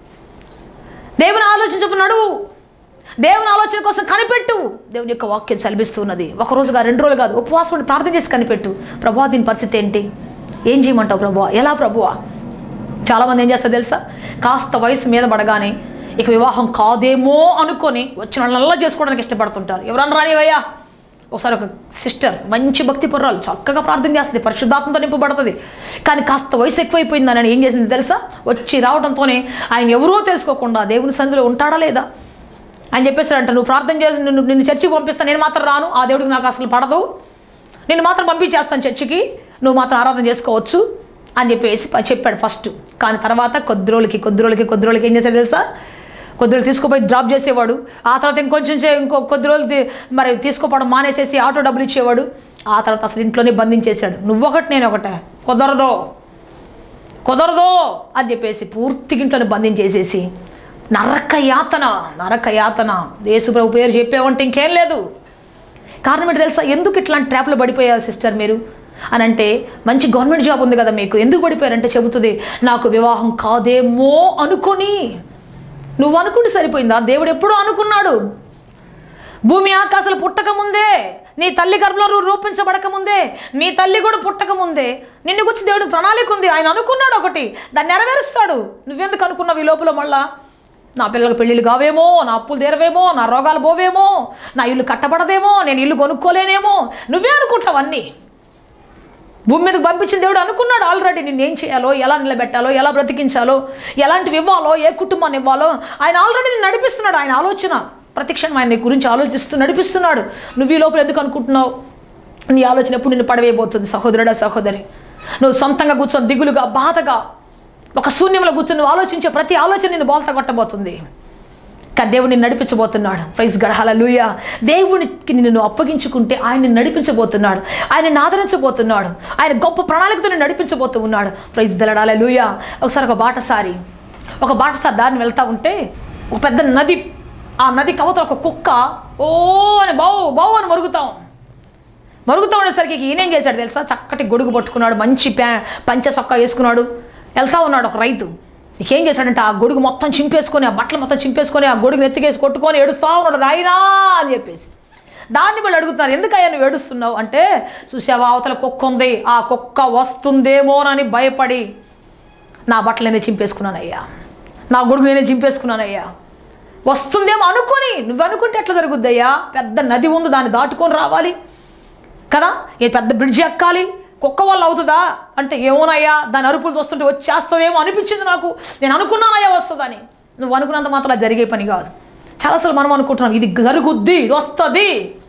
దేవుని ఆలోచన చొప్పున నడువు దేవుని ఆలోచన కోసం కనిపెట్టు దేవుని యొక్క వాక్యం చలిపిస్తున్నది ఒక రోజు కాదు రెండు రోజులు కాదు ఉపవాసం ఉండి ప్రార్థన చేసి కనిపెట్టు ప్రభా దీని పరిస్థితి ఏంటి ఏం చేయమంటావు ప్రభువా ఎలా ప్రభువా చాలామంది ఏం చేస్తారు తెలుసా కాస్త వయసు మీద పడగానే ఇక వివాహం కాదేమో అనుకొని వచ్చిన వాళ్ళ చేసుకోవడానికి ఇష్టపడుతుంటారు ఎవరన్నా రానివయ్యా ఒకసారి ఒక సిస్టర్ మంచి భక్తి పుర్రాలు చక్కగా ప్రార్థన చేస్తుంది పరిశుద్ధాత్మతో నింపబడుతుంది కానీ కాస్త వయసు ఎక్కువైపోయిందని అని ఏం చేసింది తెలుసా వచ్చి రావడంతోనే ఆయన ఎవరో తెలుసుకోకుండా దేవుని సంధిలో ఉంటాడా లేదా అని చెప్పేసాడంట నువ్వు ప్రార్థన చేసి నిన్ను నిన్ను చర్చికి పంపిస్తాను నేను మాత్రం రాను ఆ దేవుడికి నాకు అసలు పడదు నేను మాత్రం పంపించేస్తాను చర్చికి నువ్వు మాత్రం ఆరాధన చేసుకోవచ్చు అని చెప్పేసి ప- చెప్పాడు ఫస్ట్ కానీ తర్వాత కొద్ది రోజులకి కొద్ది రోజులకి కొద్ది రోజులకి ఏం చేశాడు తెలుసా కొద్ది రోజులు తీసుకుపోయి డ్రాప్ చేసేవాడు ఆ తర్వాత ఇంకొంచెం చే- ఇంకో కొద్ది రోజులు తీ- మరి తీసుకోపోవడం మానేసేసి ఆటో డబ్బులు ఇచ్చేవాడు ఆ తర్వాత అసలు ఇంట్లోనే బంధించేశాడు నువ్వొకటి నేను ఒకటే కుదరదో కుదరదో అని చెప్పేసి పూర్తిగా ఇంట్లోనే బంధించేసేసి నరక యాతన నరక యాతన యేసుప్రభు పేరు చెప్పేవంటే ఇంకేం లేదు కారణం ఏంటి తెలుసా ఎందుకు ఇట్లాంటి ట్రాప్లో పడిపోయారు సిస్టర్ మీరు అని అంటే మంచి గవర్నమెంట్ జాబ్ ఉంది కదా మీకు ఎందుకు పడిపోయారంటే చెబుతుంది నాకు వివాహం కాదేమో అనుకొని నువ్వు అనుకుంటే సరిపోయిందా దేవుడు ఎప్పుడూ అనుకున్నాడు భూమి ఆకాశాలు పుట్టక ముందే నీ తల్లి గర్భంలో నువ్వు రూపించబడక ముందే నీ తల్లి కూడా పుట్టక ముందే నిన్ను గురించి దేవుడికి ప్రణాళిక ఉంది ఆయన అనుకున్నాడు ఒకటి దాన్ని నెరవేరుస్తాడు నువ్వెందుకు అనుకున్నావు ఈ లోపల మళ్ళా నా పిల్లలకు పెళ్ళిళ్ళు కావేమో నా అప్పులు తీరవేమో నా రోగాలు పోవేమో నా ఇల్లు కట్టబడదేమో నేను ఇల్లు కొనుక్కోలేనేమో నువ్వే అనుకుంటావు అన్నీ భూమి మీదకి పంపించిన దేవుడు అనుకున్నాడు ఆల్రెడీ నిన్ను ఏం చేయాలో ఎలా నిలబెట్టాలో ఎలా బ్రతికించాలో ఎలాంటివి ఇవ్వాలో ఏ కుటుంబాన్ని ఇవ్వాలో ఆయన ఆల్రెడీ నిన్ను నడిపిస్తున్నాడు ఆయన ఆలోచన ప్రతిక్షణం ఆయన నీ గురించి ఆలోచిస్తూ నడిపిస్తున్నాడు నువ్వు ఈ లోపల ఎందుకు అనుకుంటున్నావు నీ ఆలోచన ఎప్పుడు నిన్ను పడవేయబోతుంది సహోదరుడా సహోదరి నువ్వు సొంతంగా కూర్చొని దిగులుగా బాధగా ఒక శూన్యంలో కూర్చొని నువ్వు ఆలోచించే ప్రతి ఆలోచన నిన్ను బోల్తా కొట్టబోతుంది కానీ దేవుడిని నడిపించబోతున్నాడు ప్రైజ్ గడహాల లూయ దేవునికి నిన్ను అప్పగించుకుంటే ఆయన్ని నడిపించబోతున్నాడు ఆయన ఆదరించబోతున్నాడు ఆయన గొప్ప ప్రణాళికతో నిన్ను నడిపించబోతూ ఉన్నాడు ప్రైజ్ దలడాల లూయ ఒకసారి ఒక బాటసారి ఒక బాటసారి దారిని వెళ్తా ఉంటే ఒక పెద్ద నది ఆ నది కవతల ఒక కుక్క ఓ అని బావు బావు అని మరుగుతాం మరుగుతూ ఉండేసరికి ఈయనేం చేశాడు తెలుసా చక్కటి గొడుగు పట్టుకున్నాడు మంచి ప్యా పంచ సొక్కా వేసుకున్నాడు వెళ్తా ఉన్నాడు ఒక రైతు ఏం చేశాడంటే ఆ గొడుగు మొత్తం చింపేసుకొని ఆ బట్టలు మొత్తం చింపేసుకొని ఆ గొడుగు ఎత్తికేసి కొట్టుకొని ఏడుస్తా ఉన్నాడు రాయినా అని చెప్పేసి దాన్ని వాళ్ళు అడుగుతున్నారు ఎందుకయ్యా నువ్వు ఏడుస్తున్నావు అంటే చూసావా అవతల కుక్క ఉంది ఆ కుక్క వస్తుందేమోనని భయపడి నా బట్టలు నేనే చింపేసుకున్నానయ్యా నా గొడుగు నేనే చింపేసుకున్నానయ్యా వస్తుందేమో అనుకొని నువ్వు అనుకుంటే ఎట్లా జరుగుద్దయ్యా పెద్ద నది ఉంది దాన్ని దాటుకొని రావాలి కదా ఏ పెద్ద బ్రిడ్జ్ ఎక్కాలి కుక్క వల్ల అవుతుందా అంటే ఏమోనయ్యా దాని అరుపులు చూస్తుంటే వచ్చేస్తుందేమో అనిపించింది నాకు నేను అనుకున్నానయ్యా వస్తుందని నువ్వు అనుకున్నంత మాత్రం అది జరిగే పని కాదు చాలాసార్లు మనం అనుకుంటున్నాం ఇది జరుగుద్ది ఇది వస్తుంది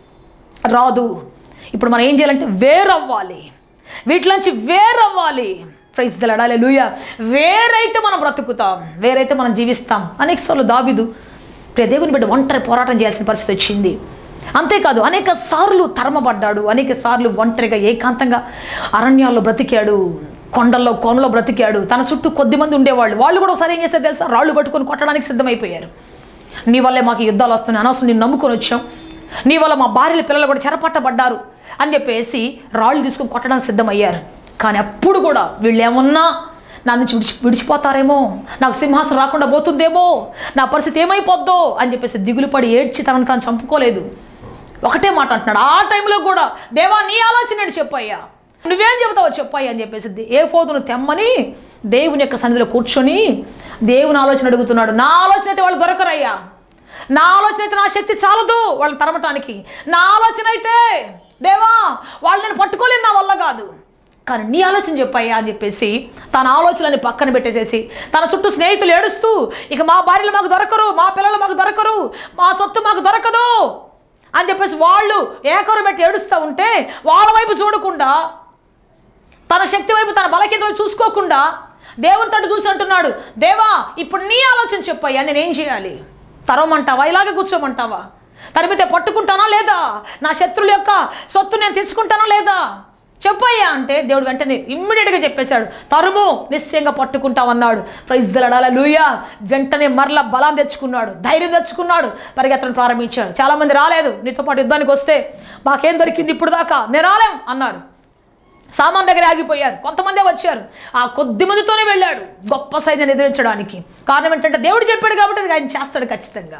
రాదు ఇప్పుడు మనం ఏం చేయాలంటే వేరవ్వాలి వీటిలోంచి వేరవ్వాలి ప్రైజ్ దలడాలి లూయ వేరైతే మనం బ్రతుకుతాం వేరైతే మనం జీవిస్తాం అనేకసార్లు దాబిదు ప్రియ దేవుని బిడ్డ ఒంటరి పోరాటం చేయాల్సిన పరిస్థితి వచ్చింది అంతేకాదు అనేక సార్లు తరమబడ్డాడు అనేక సార్లు ఒంటరిగా ఏకాంతంగా అరణ్యాల్లో బ్రతికాడు కొండల్లో కోనలో బ్రతికాడు తన చుట్టూ కొద్ది మంది ఉండేవాళ్ళు వాళ్ళు కూడా ఒకసారి ఏం చేస్తారు తెలుసా రాళ్ళు పట్టుకొని కొట్టడానికి సిద్ధమైపోయారు నీ వల్లే మాకు యుద్ధాలు వస్తున్నాయి అనవసరం నేను నమ్ముకొని వచ్చాం నీ వల్ల మా భార్యల పిల్లలు కూడా చెరపట్టబడ్డారు అని చెప్పేసి రాళ్ళు తీసుకొని కొట్టడానికి సిద్ధమయ్యారు కానీ అప్పుడు కూడా వీళ్ళు ఏమన్నా నా నుంచి విడిచి విడిచిపోతారేమో నాకు సింహాసనం రాకుండా పోతుందేమో నా పరిస్థితి ఏమైపోద్దో అని చెప్పేసి దిగులు పడి ఏడ్చి తనను తాను చంపుకోలేదు ఒకటే మాట అంటున్నాడు ఆ టైంలో కూడా దేవా నీ ఆలోచన ఏంటి చెప్పయ్యా నువ్వేం చెబుతావో చెప్పయ్యా అని చెప్పేసి ఏ ఫోదును తెమ్మని దేవుని యొక్క సన్నిధిలో కూర్చొని దేవుని ఆలోచన అడుగుతున్నాడు నా ఆలోచన అయితే వాళ్ళు దొరకరయ్యా నా ఆలోచన అయితే నా శక్తి చాలదు వాళ్ళని తరమటానికి నా ఆలోచన అయితే దేవా వాళ్ళు నేను పట్టుకోలేను నా వల్ల కాదు కానీ నీ ఆలోచన చెప్పయ్యా అని చెప్పేసి తన ఆలోచనని పక్కన పెట్టేసేసి తన చుట్టూ స్నేహితులు ఏడుస్తూ ఇక మా భార్యలు మాకు దొరకరు మా పిల్లలు మాకు దొరకరు మా సొత్తు మాకు దొరకదు అని చెప్పేసి వాళ్ళు ఏకరు పెట్టి ఏడుస్తూ ఉంటే వాళ్ళ వైపు చూడకుండా తన శక్తి వైపు తన బలహీనత వైపు చూసుకోకుండా దేవుని తట్టు చూసి అంటున్నాడు దేవా ఇప్పుడు నీ ఆలోచన చెప్పయ్యా నేనేం చేయాలి తరవమంటావా ఇలాగే కూర్చోమంటావా తరిమితే పట్టుకుంటానా లేదా నా శత్రువుల యొక్క సొత్తు నేను తెచ్చుకుంటానా లేదా చెప్పయ్యా అంటే దేవుడు వెంటనే ఇమ్మీడియట్గా చెప్పేశాడు తరుము నిశ్చయంగా పట్టుకుంటామన్నాడు ప్రైజ్ దలడాల లూయా వెంటనే మరల బలం తెచ్చుకున్నాడు ధైర్యం తెచ్చుకున్నాడు పరిగెత్తడం ప్రారంభించాడు చాలామంది రాలేదు నీతో పాటు యుద్ధానికి వస్తే మాకేం దొరికింది ఇప్పుడు దాకా నేను రాలేం అన్నారు సామాన్ దగ్గర ఆగిపోయారు కొంతమందే వచ్చారు ఆ కొద్ది మందితోనే వెళ్ళాడు గొప్ప సైన్యాన్ని ఎదిరించడానికి కారణం ఏంటంటే దేవుడు చెప్పాడు కాబట్టి అది ఆయన చేస్తాడు ఖచ్చితంగా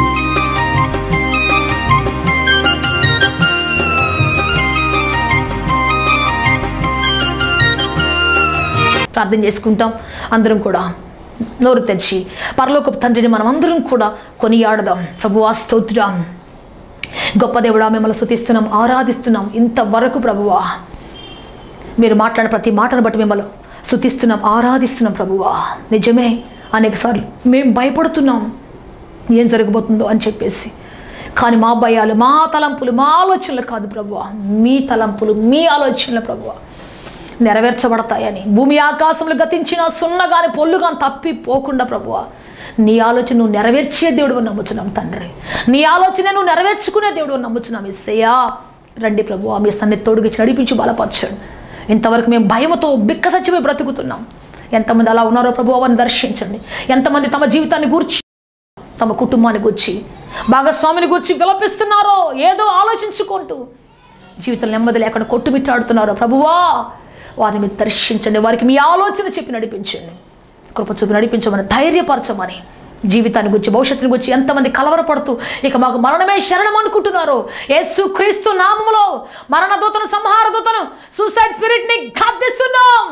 ప్రార్థన చేసుకుంటాం అందరం కూడా నోరు తెరిచి పరలోకపు తండ్రిని మనం అందరం కూడా కొనియాడదాం ప్రభువా స్తోత్రం గొప్ప దేవుడా మిమ్మల్ని స్తుతిస్తున్నాం ఆరాధిస్తున్నాం ఇంతవరకు ప్రభువా మీరు మాట్లాడిన ప్రతి మాటను బట్టి మిమ్మల్ని స్తుతిస్తున్నాం ఆరాధిస్తున్నాం ప్రభువా నిజమే అనేకసార్లు మేము భయపడుతున్నాం ఏం జరగబోతుందో అని చెప్పేసి కానీ మా భయాలు మా తలంపులు మా ఆలోచనలు కాదు ప్రభువా మీ తలంపులు మీ ఆలోచనలు ప్రభువా నెరవేర్చబడతాయని భూమి ఆకాశంలో గతించిన సున్నగాని పొల్లుగాని తప్పిపోకుండా ప్రభువా నీ ఆలోచన నువ్వు నెరవేర్చే దేవుడు నమ్ముచున్నాం తండ్రి నీ ఆలోచన నువ్వు నెరవేర్చుకునే దేవుడు నమ్ముచున్నాం ఇస్సయ్యా రండి ప్రభు మీ సన్ని తోడుగిచ్చి నడిపించి బలపరచండి ఇంతవరకు మేము భయముతో బిక్క సచ్చిపోయి బ్రతుకుతున్నాం ఎంతమంది అలా ఉన్నారో ప్రభు అవన్నీ దర్శించండి ఎంతమంది తమ జీవితాన్ని గూర్చి తమ కుటుంబాన్ని గురించి భాగస్వామిని గురించి విలపిస్తున్నారో ఏదో ఆలోచించుకుంటూ జీవితం నెమ్మది లేకుండా కొట్టుమిట్టాడుతున్నారో ప్రభువా వారిని మీరు దర్శించండి వారికి మీ ఆలోచన చెప్పి నడిపించండి కృప చూపి నడిపించమని ధైర్యపరచమని జీవితాన్ని గురించి భవిష్యత్తుని గురించి ఎంతమంది కలవరపడుతూ ఇక మాకు మరణమే శరణం అనుకుంటున్నారు యేసు క్రీస్తు నామములో మరణ దూతను సంహార దూతను సూసైడ్ స్పిరిట్ ని గద్దిస్తున్నాం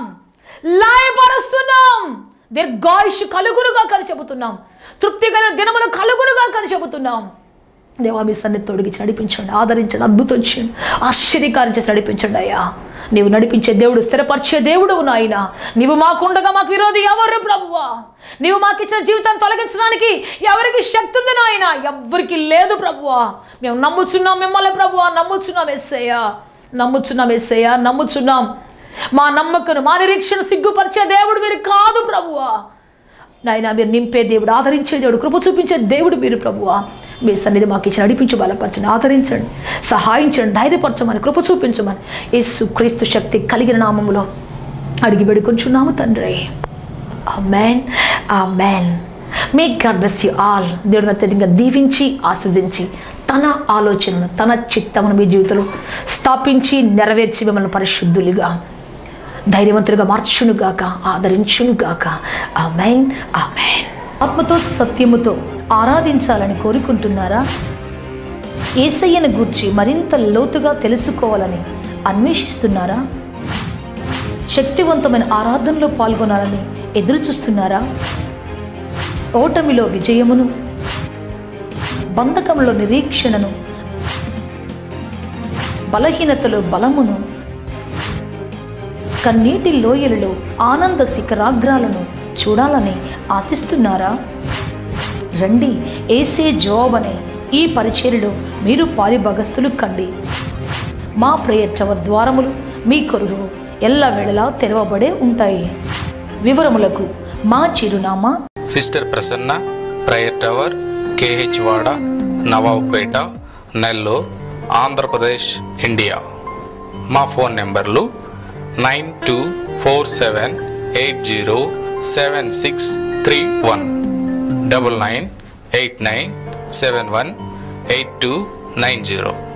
లాయపరుస్తున్నాం దీర్ఘాయుష్ కలుగునుగా కని చెబుతున్నాం తృప్తి కలిగిన దినములు కలుగునుగా కని చెబుతున్నాం దేవా మీ సన్నిధి తొడిగించి నడిపించండి ఆదరించండి అద్భుతం చేయండి ఆశ్చర్యకారం చేసి నడిపించండి అయ్యా నీవు నడిపించే దేవుడు స్థిరపరిచే దేవుడు నాయన నీవు మాకుండగా మాకు విరోధి ఎవరు ప్రభువా నీవు మాకు ఇచ్చిన జీవితాన్ని తొలగించడానికి ఎవరికి శక్తి ఉంది నాయన ఎవరికి లేదు ప్రభువా మేము నమ్ముచున్నాం మిమ్మల్ని ప్రభువా నమ్ముచున్నాం ఎస్సయ్యా నమ్ముచున్నాం ఎస్సయ్యా నమ్ముచున్నాం మా నమ్మకను మా నిరీక్షణ సిగ్గుపరిచే దేవుడు మీరు కాదు ప్రభువా నాయన మీరు నింపే దేవుడు ఆదరించే దేవుడు కృప చూపించే దేవుడు మీరు ప్రభువా మీ సన్నిధి మాకు ఇచ్చి నడిపించి బలపరచండి ఆదరించండి సహాయించండి ధైర్యపరచమని కృప చూపించమని యేసు క్రీస్తు శక్తి కలిగిన నామములో అడిగి పెడుకుంటున్నాము తండ్రి ఆ మ్యాన్ ఆ man may God bless you all దేవుడు అత్యధికంగా దీవించి ఆస్వాదించి తన ఆలోచనను తన చిత్తమును మీ జీవితంలో స్థాపించి నెరవేర్చి మిమ్మల్ని పరిశుద్ధులుగా ధైర్యవంతులుగా మార్చునుగాక ఆదరించునుగాక ఆ మైన్ ఆ మైన్ ఆత్మతో సత్యముతో ఆరాధించాలని కోరుకుంటున్నారా ఏసయ్యను గూర్చి మరింత లోతుగా తెలుసుకోవాలని అన్వేషిస్తున్నారా శక్తివంతమైన ఆరాధనలో పాల్గొనాలని ఎదురు చూస్తున్నారా ఓటమిలో విజయమును బంధకంలో నిరీక్షణను బలహీనతలో బలమును కన్నీటి లోయలలో ఆనంద శిఖరాగ్రాలను చూడాలని ఆశిస్తున్నారా రండి ఏసే జవాబ్ అనే ఈ పరిచర్యలో మీరు పాలిభగస్తులు కండి మా ప్రేయర్ చవర్ ద్వారములు మీ కొరకు ఎల్ల వేళలా తెరవబడే ఉంటాయి వివరములకు మా చిరునామా sister Prasanna prayer tower KH వాడ నవాబ్పేట నెల్లూరు ఆంధ్రప్రదేశ్ ఇండియా మా ఫోన్ నెంబర్లు nine two four seven eight zero seven six three one double nine eight nine seven one eight two nine zero